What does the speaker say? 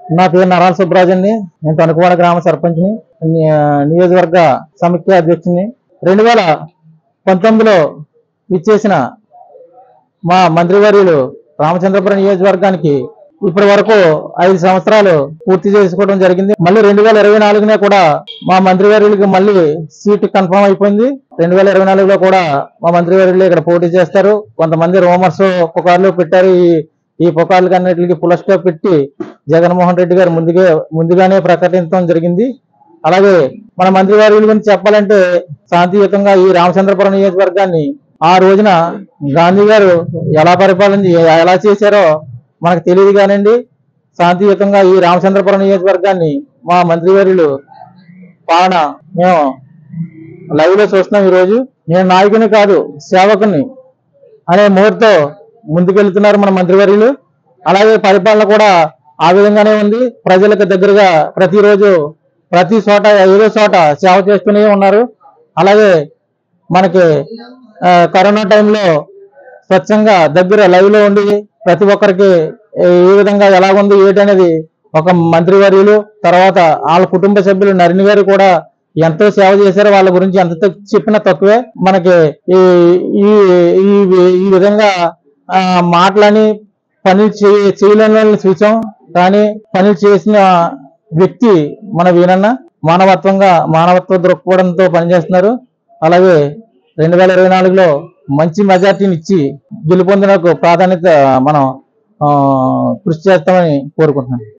నా పేరు నరాల సుబ్బరాజు అండి నేను తణుకువాడ గ్రామ సర్పంచ్ని ని- నియోజకవర్గ సమిఖ్య అధ్యక్షుని రెండు వేల పంతొమ్మిదిలో ఇచ్చేసిన మా మంత్రివర్యులు రామచంద్రపురం నియోజకవర్గానికి ఇప్పటి వరకు ఐదు సంవత్సరాలు పూర్తి చేసుకోవడం జరిగింది మళ్ళీ రెండు వేల ఇరవై నాలుగునే కూడా మా మంత్రివర్యులకి మళ్ళీ సీట్ కన్ఫర్మ్ అయిపోయింది రెండు వేల ఇరవై నాలుగులో కూడా మా మంత్రివర్యులు ఇక్కడ పోటీ చేస్తారు కొంతమంది రోమర్స్ పుకార్లు పెట్టారు ఈ ఈ పుకార్లకి అన్నిటికి పులస్టో పెట్టి జగన్మోహన్ రెడ్డి గారు ముందుగా ముందుగానే ప్రకటించడం జరిగింది అలాగే మన మంత్రివర్యుల గురించి చెప్పాలంటే శాంతియుతంగా ఈ రామచంద్రపురం నియోజకవర్గాన్ని ఆ రోజున గాంధీ గారు ఎలా పరిపాలన ఎలా చేశారో మనకు తెలియదు కానండి శాంతియుతంగా ఈ రామచంద్రపురం నియోజకవర్గాన్ని మా మంత్రివర్యులు పాలన మేము లైవ్ లో చూస్తున్నాం ఈరోజు నేను నాయకుని కాదు సేవకుని అనే మూర్తో ముందుకెళ్తున్నారు మన మంత్రివర్యులు అలాగే పరిపాలన కూడా ఆ విధంగానే ఉంది ప్రజలకు దగ్గరగా ప్రతిరోజు ప్రతి చోట ఏదో చోట సేవ చేస్తూనే ఉన్నారు అలాగే మనకి ఆ, కరోనా టైంలో స్వచ్ఛంగా దగ్గర లైవ్ లో ఉండి ప్రతి ఒక్కరికి ఏ ఏ విధంగా ఎలా ఉంది ఏంటనేది ఒక మంత్రివర్యులు తర్వాత వాళ్ళ కుటుంబ సభ్యులు నరిని గారు కూడా ఎంతో సేవ చేశారు వాళ్ళ గురించి ఎంత తక్- చెప్పినా తక్కువే మనకి ఈ ఈ ఈ- ఈ విధంగా ఆ, మాటలని పనులు చేయ చేయలేని వాళ్ళని చూసాం కానీ పనులు చేసిన వ్యక్తి మన వీరన్న మానవత్వంగా మానవత్వ దృక్పథంతో పనిచేస్తున్నారు అలాగే రెండు వేల ఇరవై నాలుగులో మంచి మెజార్టీని ఇచ్చి గెలుపొందినకు ప్రాధాన్యత మనం ఆ, కృషి చేస్తామని కోరుకుంటున్నాను